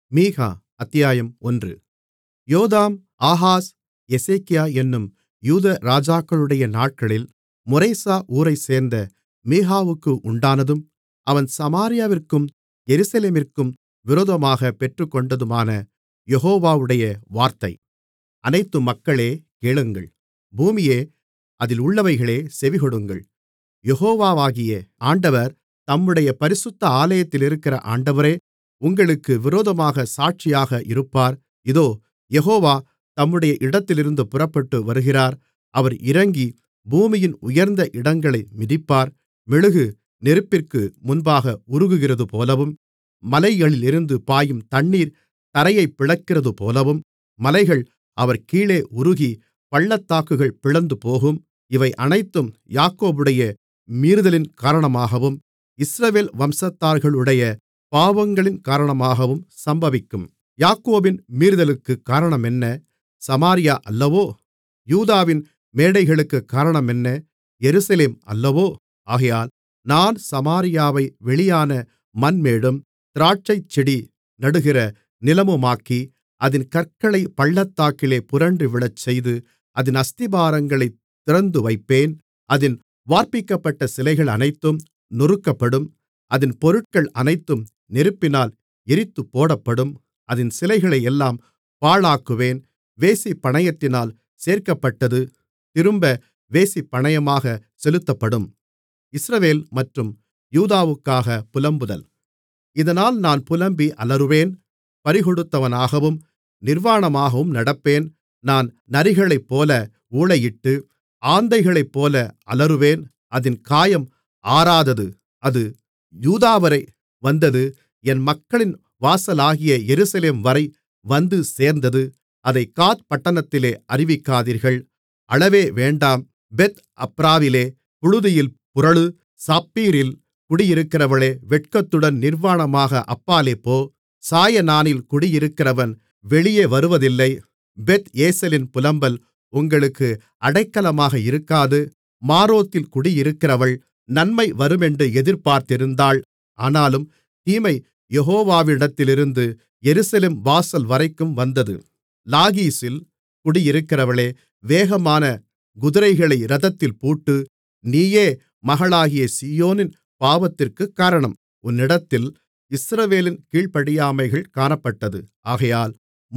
மீகா அத்தியாயம் ஒன்று யோதாம் ஆகாஸ் எசேக்கியா என்னும் யூத ராஜாக்களுடைய நாட்களில் மொரேசா ஊரைச்சேர்ந்த மீகாவுக்கு உண்டானதும் அவன் சமாரியாவிற்கும் எருசலேமிற்கும் விரோதமாகப் பெற்றுக்கொண்டதுமான யெகோவாவுடைய வார்த்தை அனைத்து மக்களே கேளுங்கள் பூமியே அதில் உள்ளவைகளே செவிகொடுங்கள் யெகோவாகிய ஆண்டவர் தம்முடைய பரிசுத்த ஆலயத்திலிருக்கிற ஆண்டவரே உங்களுக்கு விரோதமாகச் சாட்சியாக இருப்பார் இதோ யெகோவா தம்முடைய இடத்திலிருந்து புறப்பட்டு வருகிறார் அவர் இறங்கி பூமியின் உயர்ந்த இடங்களை மிதிப்பார் மெழுகு நெருப்பிற்கு முன்பாக உருகுகிறதுபோலவும் மலைகளிலிருந்து பாயும் தண்ணீர் தரையைப் பிளக்கிறதுபோலவும் மலைகள் அவர் கீழே உருகி பள்ளத்தாக்குகள் பிளந்துபோகும் இவை அனைத்தும் யாக்கோபுடைய மீறுதலின் காரணமாகவும் இஸ்ரவேல் வம்சத்தார்களுடைய பாவங்களின் காரணமாகவும் சம்பவிக்கும் யாக்கோபின் மீறுதலுக்குக் காரணமென்ன சமாரியா அல்லவோ யூதாவின் மேடைகளுக்குக் காரணமென்ன எருசலேம் அல்லவோ ஆகையால் நான் சமாரியாவை வெளியான மண்மேடும் திராட்சைச்செடி நடுகிற நிலமுமாக்கி அதின் கற்களைப் பள்ளத்தாக்கிலே புரண்டு விழச்செய்து அதின் அஸ்திபாரங்களைத் திறந்துவைப்பேன் அதின் வார்ப்பிக்கப்பட்ட சிலைகள் அனைத்தும் நொறுக்கப்படும் அதின் பொருட்கள் அனைத்தும் நெருப்பினால் எரித்துப்போடப்படும் அதின் சிலைகளையெல்லாம் பாழாக்குவேன் வேசிப்பணயத்தினால் சேர்க்கப்பட்டது திரும்ப வேசிப்பணயமாகச் செலுத்தப்படும் இஸ்ரவேல் மற்றும் யூதாவுக்காக புலம்புதல் இதனால் நான் புலம்பி அலறுவேன் பறிகொடுத்தவனாகவும் நிர்வாணமாகவும் நடப்பேன் நான் நரிகளைப்போல ஊளையிட்டு ஆந்தைகளைப்போல அலறுவேன் அதின் காயம் ஆறாதது அது யூதாவரை வந்தது என் மக்களின் வாசலாகிய எருசலேம்வரை வந்து சேர்ந்தது அதைக் காத் பட்டணத்திலே அறிவிக்காதீர்கள் அழவே வேண்டாம் பெத் அப்ராவிலே புழுதியில் புரளு சாப்பீரில் குடியிருக்கிறவளே வெட்கத்துடன் நிர்வாணமாக அப்பாலே போ சாயனானில் குடியிருக்கிறவன் வெளியே வருவதில்லை பெத் ஏசேலின் புலம்பல் உங்களுக்கு அடைக்கலமாக இருக்காது மாரோத்தில் குடியிருக்கிறவள் நன்மை வருமென்று எதிர்பார்த்திருந்தாள் ஆனாலும் தீமை யெகோவாவிடத்திலிருந்து எருசலேம் வாசல் வரைக்கும் வந்தது லாகீசில் குடியிருக்கிறவளே வேகமான குதிரைகளை இரதத்தில் பூட்டு நீயே மகளாகிய சீயோனின் பாவத்திற்குக் காரணம் உன்னிடத்தில் இஸ்ரவேலின் கீழ்ப்படியாமைகள் காணப்பட்டது ஆகையால்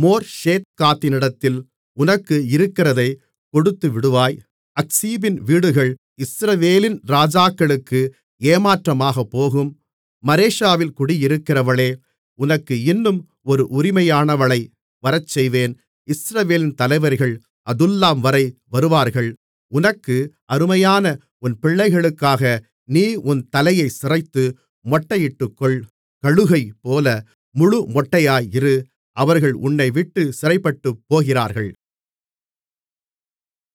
மோர்ஷேத்காத்தினிடத்தில் உனக்கு இருக்கிறதைக் கொடுத்துவிடுவாய் அக்சீபின் வீடுகள் இஸ்ரவேலின் ராஜாக்களுக்கு ஏமாற்றமாகப் போகும் மரேஷாவில் குடியிருக்கிறவளே உனக்கு இன்னும் ஒரு உரிமையானவளை வரச்செய்வேன் இஸ்ரவேலின் தலைவர்கள் அதுல்லாம் வரை வருவார்கள் உனக்கு அருமையான உன் பிள்ளைகளுக்காக நீ உன் தலையைச் சிரைத்து மொட்டையிட்டுக்கொள் கழுகைப்போல முழுமொட்டையாய் இரு அவர்கள் உன்னைவிட்டுச் சிறைப்பட்டுப் போகிறார்கள்